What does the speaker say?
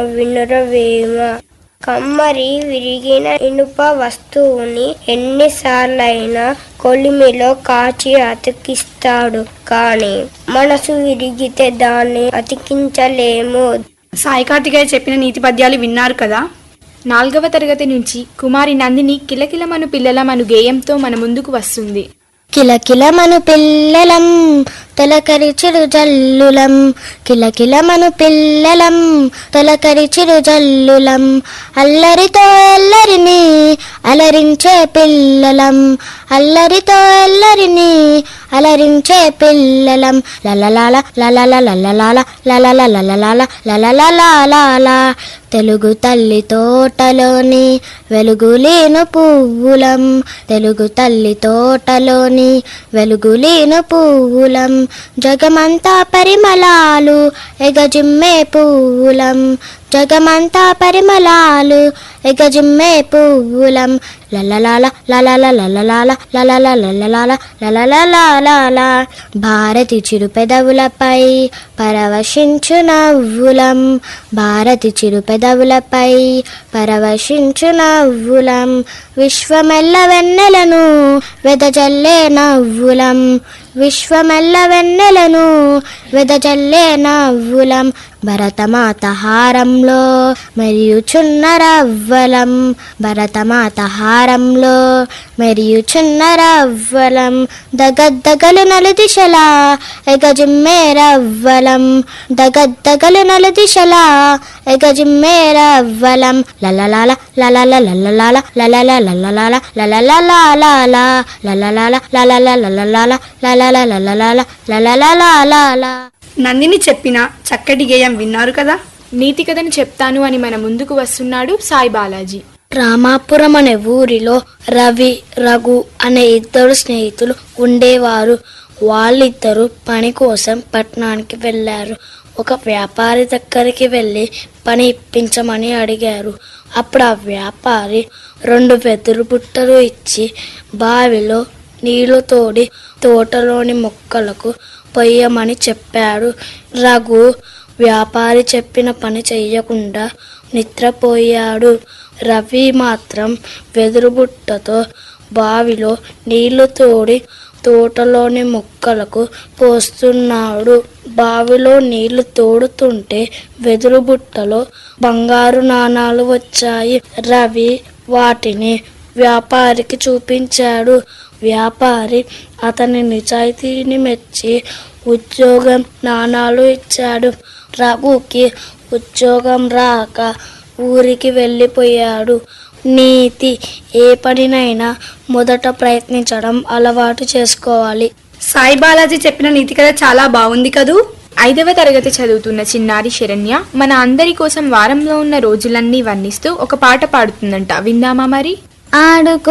వినురవేమ కమ్మరి విరిగిన ఇనుప వస్తువుని ఎన్నిసార్లైనా కొలిమిలో కాచి అతికిస్తాడు కానీ మనసు విరిగితే దాన్ని అతికించలేము సాయి కార్తికేయ చెప్పిన నీతి పద్యాలు విన్నారు కదా నాలుగవ తరగతి నుంచి కుమారి నందిని కిలకిలమను పిల్లలమను గేయంతో మన ముందుకు వస్తుంది కిలకిలమను పిల్లలం తొలకరి చిరు జల్లులం కిలకిలమను పిల్లలం తొలకరి చిరు జల్లులం అల్లరితో ఎల్లరిని అలరించే పిల్లలం అల్లరితో ఎల్లరిని అలరించే పిల్లలం లలలాల లలల లలలాల లలల లలలాల లలలలాల తెలుగు తల్లి తోటలోని వెలుగులేను పువ్వులం తెలుగు తల్లి తోటలోని వెలుగులేను పువ్వులం జగమంతా పరిమళాలు ఎగజిమ్మే పువ్వులం జగమంతా పరిమళాలు ఎగజిమ్మే పువ్వులం లలలాల లలల లలలాల లలల లలలాల లలలలాల భారతి చిరు పెదవులపై పరవశించు నవ్వులం భారతి చిరు పెదవులపై పరవశించు నవ్వులం విశ్వమెల్ల వెన్నెలను వెదజల్లే నవ్వులం విశ్వమెల్ల వెన్నెలను వెదజల్లే నవ్వులం భరతమాత హారంలో మరియుచున్న రవ్వలం భరతమాత హారంలో మరియుచున్న రవ్వలం దగద్దగలు నలు దిశలా ఎగజిమ్మే రవ్వలం దగద్దగలు నలు దిశలా ఎగజిమ్మే రవ్వలం లలలాల లలల లలలాల లలల లలలాల లలలలాల లలలాల లలల లలలాల లలల లలలాల లలలలాల నందిని చెప్పిన చక్కటి గేయం విన్నారు కదా నీతి కథను చెప్తాను అని మన ముందుకు వస్తున్నాడు సాయి బాలాజీ రామాపురం అనే ఊరిలో రవి రఘు అనే ఇద్దరు స్నేహితులు ఉండేవారు వాళ్ళిద్దరూ పని కోసం పట్టణానికి వెళ్ళారు ఒక వ్యాపారి దగ్గరికి వెళ్ళి పని ఇప్పించమని అడిగారు అప్పుడు ఆ వ్యాపారి రెండు వెదురు బుట్టలు ఇచ్చి బావిలో నీళ్లు తోడి తోటలోని మొక్కలకు పొయ్యమని చెప్పాడు రఘు వ్యాపారి చెప్పిన పని చెయ్యకుండా నిద్రపోయాడు రవి మాత్రం వెదురు బుట్టతో బావిలో నీళ్లు తోడి తోటలోని మొక్కలకు పోస్తున్నాడు బావిలో నీళ్లు తోడుతుంటే వెదురు బుట్టలో బంగారు నాణాలు వచ్చాయి రవి వాటిని వ్యాపారికి చూపించాడు వ్యాపారి అతని నిజాయితీని మెచ్చి ఉద్యోగం నాణాలు ఇచ్చాడు రఘుకి ఉద్యోగం రాక ఊరికి వెళ్ళిపోయాడు నీతి ఏ పనినైనా మొదట ప్రయత్నించడం అలవాటు చేసుకోవాలి సాయి బాలాజీ చెప్పిన నీతి కథ చాలా బాగుంది కదూ ఐదవ తరగతి చదువుతున్న చిన్నారి శరణ్య మన అందరి కోసం వారంలో ఉన్న రోజులన్నీ వర్ణిస్తూ ఒక పాట పాడుతుందంట విందామా మరి ఆడుకో